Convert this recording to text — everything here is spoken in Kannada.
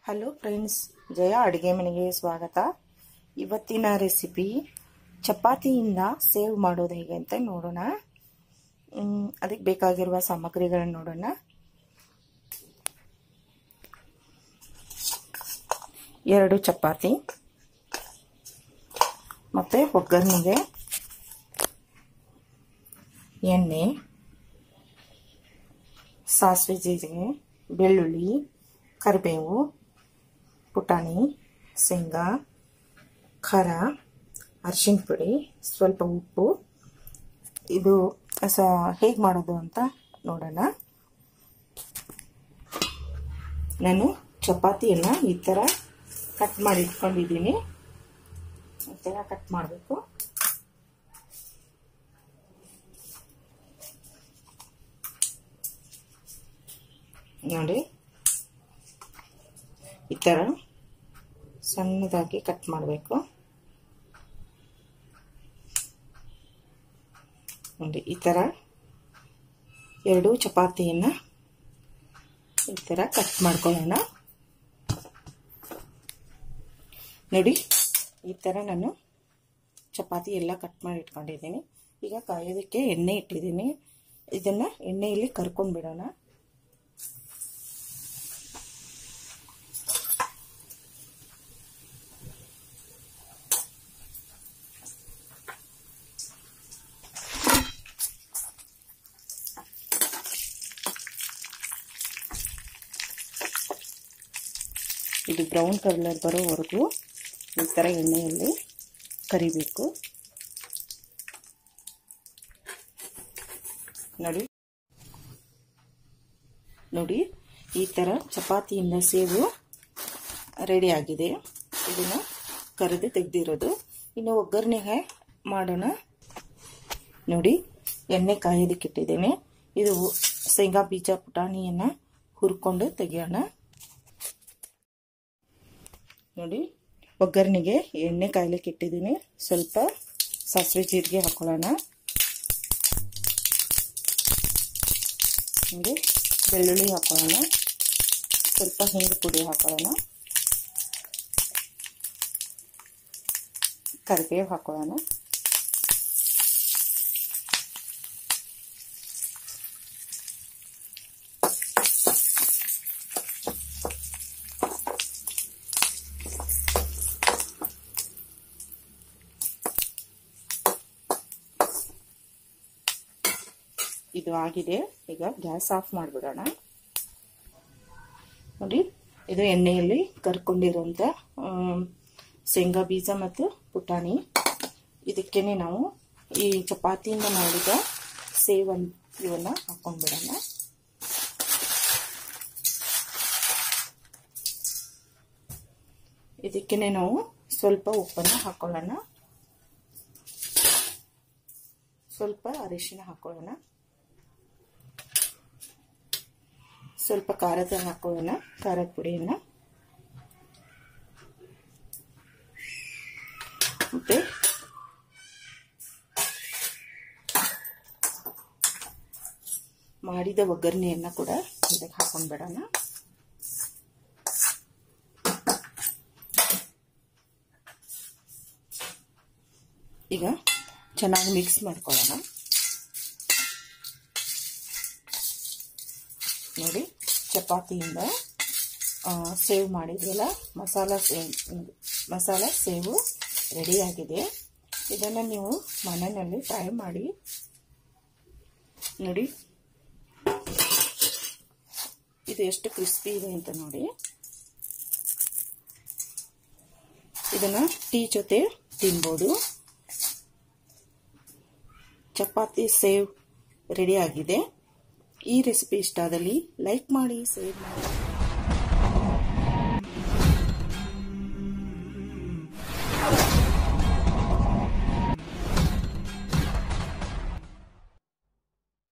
ಹಲೋ ಫ್ರೆಂಡ್ಸ್ ಜಯ ಅಡುಗೆ ಮನೆಗೆ ಸ್ವಾಗತ ಇವತ್ತಿನ ರೆಸಿಪಿ ಚಪಾತಿಯಿಂದ ಸೇವ್ ಮಾಡೋದು ಹೇಗೆ ಅಂತ ನೋಡೋಣ ಅದಕ್ಕೆ ಬೇಕಾಗಿರುವ ಸಾಮಗ್ರಿಗಳನ್ನು ನೋಡೋಣ ಎರಡು ಚಪಾತಿ ಮತ್ತು ಒಗ್ಗರಣೆಗೆ ಎಣ್ಣೆ ಸಾಸಿವೆ ಜೀರಿಗೆ ಬೆಳ್ಳುಳ್ಳಿ ಕರಿಬೇವು ಪುಟಾಣಿ ಶೇಂಗಾ ಖಾರ ಅರಿಶಿನ ಪುಡಿ ಸ್ವಲ್ಪ ಉಪ್ಪು ಇದು ಸ ಹೇಗೆ ಮಾಡೋದು ಅಂತ ನೋಡೋಣ ನಾನು ಚಪಾತಿಯನ್ನು ಈ ಥರ ಕಟ್ ಮಾಡಿ ಇಟ್ಕೊಂಡಿದ್ದೀನಿ ಈ ಥರ ಕಟ್ ಮಾಡಬೇಕು ನೋಡಿ ಈ ಥರ ಸಣ್ಣದಾಗಿ ಕಟ್ ಮಾಡಬೇಕು ನೋಡಿ ಈ ಥರ ಎರಡು ಚಪಾತಿಯನ್ನು ಈ ಥರ ಕಟ್ ಮಾಡ್ಕೊಳ್ಳೋಣ ನೋಡಿ ಈ ಥರ ನಾನು ಚಪಾತಿ ಎಲ್ಲ ಕಟ್ ಮಾಡಿ ಇಟ್ಕೊಂಡಿದ್ದೀನಿ ಈಗ ಕಾಯೋದಕ್ಕೆ ಎಣ್ಣೆ ಇಟ್ಟಿದ್ದೀನಿ ಇದನ್ನು ಎಣ್ಣೆಯಲ್ಲಿ ಕರ್ಕೊಂಡು ಬಿಡೋಣ ಇದು ಬ್ರೌನ್ ಕಲರ್ ಬರೋವರೆಗೂ ಈ ಥರ ಎಣ್ಣೆಯಲ್ಲಿ ಕರಿಬೇಕು ನೋಡಿ ನೋಡಿ ಈ ಥರ ಚಪಾತಿಯಿಂದ ಸೇವು ರೆಡಿ ಆಗಿದೆ ಇದನ್ನು ಕರೆದು ತೆಗೆದಿರೋದು ಇನ್ನು ಒಗ್ಗರಣೆಗೆ ಮಾಡೋಣ ನೋಡಿ ಎಣ್ಣೆ ಕಾಯೋದಕ್ಕಿಟ್ಟಿದ್ದೇನೆ ಇದು ಶೇಂಗಾ ಬೀಜ ಪುಟಾಣಿಯನ್ನು ಹುರ್ಕೊಂಡು ತೆಗೆಯೋಣ ನೋಡಿ ಒಗ್ಗರಣೆಗೆ ಎಣ್ಣೆ ಕಾಯ್ಲಿಕ್ಕೆ ಇಟ್ಟಿದ್ದೀನಿ ಸ್ವಲ್ಪ ಸಾಸಿವೆ ಜೀರಿಗೆ ಹಾಕೊಳ್ಳೋಣ ನೋಡಿ ಬೆಳ್ಳುಳ್ಳಿ ಹಾಕೊಳ್ಳೋಣ ಸ್ವಲ್ಪ ಹಿಂಗು ಪುಡಿ ಹಾಕೊಳ್ಳೋಣ ಕರಿಬೇವು ಹಾಕೊಳ್ಳೋಣ ಇದು ಆಗಿದೆ ಈಗ ಗ್ಯಾಸ್ ಆಫ್ ಮಾಡಿಬಿಡೋಣ ನೋಡಿ ಇದು ಎಣ್ಣೆಯಲ್ಲಿ ಕರ್ಕೊಂಡಿರೋಂಥ ಶೇಂಗಾ ಬೀಜ ಮತ್ತು ಪುಟಾಣಿ ಇದಕ್ಕೇನೆ ನಾವು ಈ ಚಪಾತಿಯಿಂದ ಮಾಡಿದ ಸೇವನ್ ಇವನ್ನ ಹಾಕೊಂಡ್ಬಿಡೋಣ ಇದಕ್ಕೇನೆ ನಾವು ಸ್ವಲ್ಪ ಉಪ್ಪನ್ನು ಹಾಕೊಳ್ಳೋಣ ಸ್ವಲ್ಪ ಅರಿಶಿನ ಹಾಕೊಳ್ಳೋಣ ಸ್ವಲ್ಪ ಖಾರದ ಹಾಕೊಳ್ಳೋಣ ಖಾರದ ಪುಡಿಯನ್ನು ಮತ್ತೆ ಮಾಡಿದ ಒಗ್ಗರಣೆಯನ್ನು ಕೂಡ ಇದಕ್ಕೆ ಹಾಕೊಂಡ್ಬಿಡೋಣ ಈಗ ಚೆನ್ನಾಗಿ ಮಿಕ್ಸ್ ಮಾಡ್ಕೊಳ್ಳೋಣ ನೋಡಿ ಚಪಾತಿಯಿಂದ ಸೇವ್ ಮಾಡಿದ್ವಲ್ಲ ಮಸಾಲ ಸೇವ್ ಮಸಾಲ ಸೇವು ರೆಡಿಯಾಗಿದೆ ಇದನ್ನು ನೀವು ಮನೆಯಲ್ಲಿ ಟ್ರೈ ಮಾಡಿ ನೋಡಿ ಇದು ಎಷ್ಟು ಕ್ರಿಸ್ಪಿ ಇದೆ ಅಂತ ನೋಡಿ ಇದನ್ನು ಟೀ ಜೊತೆ ತಿನ್ಬೋದು ಚಪಾತಿ ಸೇವ್ ರೆಡಿ ಆಗಿದೆ ಈ ರೆಸಿಪಿ ಇಷ್ಟ ಆದಲ್ಲಿ ಲೈಕ್ ಮಾಡಿ ಶೇರ್ ಮಾಡಿ